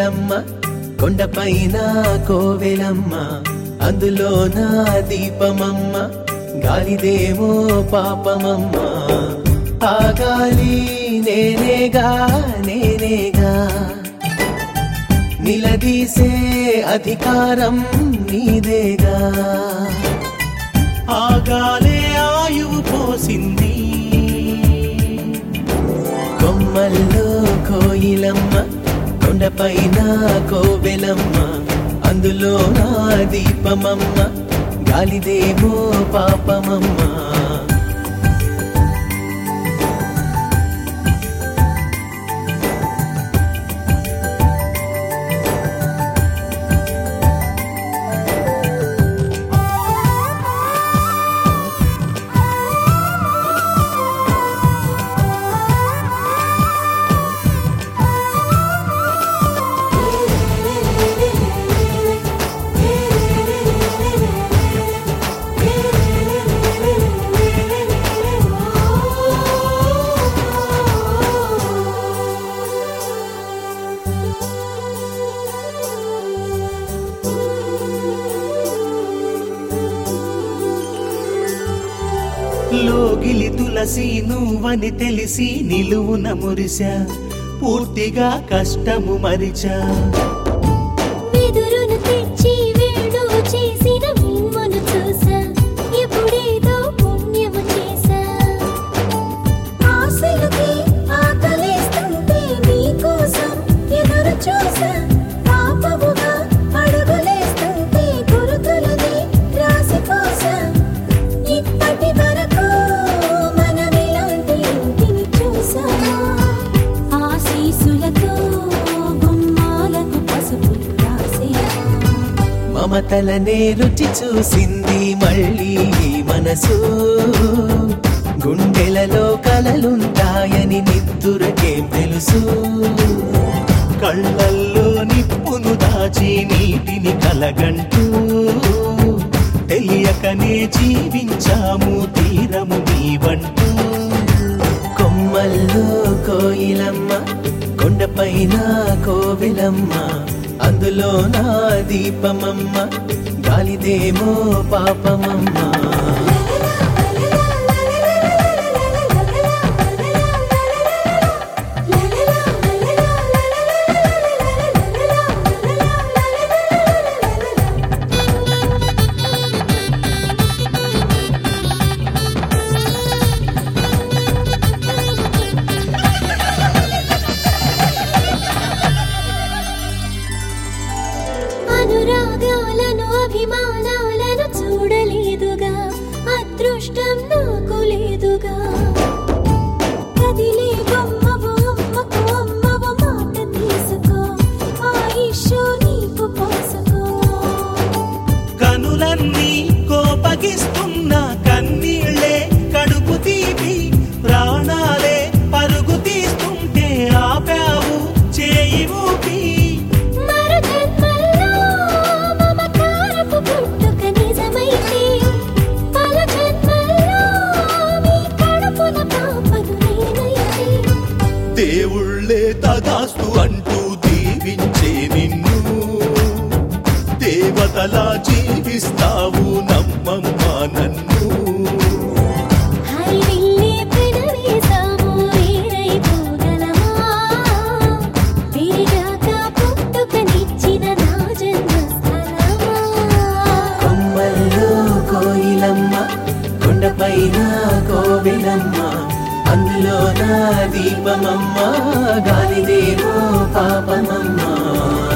కోయిలమ్మ కొండపైన కోవెలమ్మ అందులో నా దీపమమ్మ గాలిదేమో పాపమమ్మ ఆ గాలి నేనేగా నేనేగా నిలదీసే అధికారం నీదేగా ఆగాలే ఆయువు పోసింది కొమ్మల్లో కోయిలమ్మ కొండపైన కోవెలమ్మ అందులో నా దీపమమ్మ గాలిదేమో పాపమమ్మ లోగిలి తులసి నువ్వని తెలిసి నిలువున మురిసా పూర్తిగా కష్టము మరిచా వెదురును తెచ్చి వేడు చేసిన మిమ్మను చూసా ఎప్పుడేదో పుణ్యము చేసా ఆశలకి ఆకలేస్తుంటే నీకోసం ఎదురు చూసా పాపముగా అడుగులేస్తుంటే గురుతులని రాసిపోసా ఇప్పటి వరకు మనమిలాంటి ఇంటిని చూసామా ఆశీసులతో బొమ్మాలకు పసుపులు రాసేమా మమతలనే రుచి చూసింది మళ్ళీ ఈ మనసు గుండెలలో కలలుంటాయని నిద్దురకేం తెలుసు కళ్ళల్లో నిప్పును దాచి నీటిని కలగంటూ తెలియకనే జీవించాము తీరము నీవంటూ కొమ్మల్లో కోయిలమ్మ కొండపైన కోవెలమ్మ అందులో నా దీపమమ్మ గాలిదేమో పాపమమ్మ అనురాగాలను అభిమానాలను చూడలేదుగా అదృష్టం నాకు లేదుగా కదిలే బొమ్మవు అమ్మకు అమ్మవు మాట తీసుకో ఆయుష్ నీకు పోసుకో కనులన్నీ కోపగిస్తున్న కన్నీళ్ళే కడుపు తీపి ప్రాణాలే పరుగు తీస్తుంటే ఆపావు చేయి ఊపి మరు జన్మల్లో మమకారపు పుట్టుక నిజమైతే పలు జన్మల్లో మీ కడుపున పాపను నేనైతే దేవుళ్ళే తదాస్తు అంటూ దీవించే నిన్ను దేవతలా జీవిస్తావు నమ్మమ్మా నన్ను హరివిల్లే పెనవేశాము వేరైపోగలమా విరిగాక పుట్టుకనిచ్చిన నా జన్మస్థలమా కొమ్మల్లో కోయిలమ్మ కొండపైన కోవెలమ్మ అందులో నా దీపమమ్మ గాలిదేమో పాపమమ్మ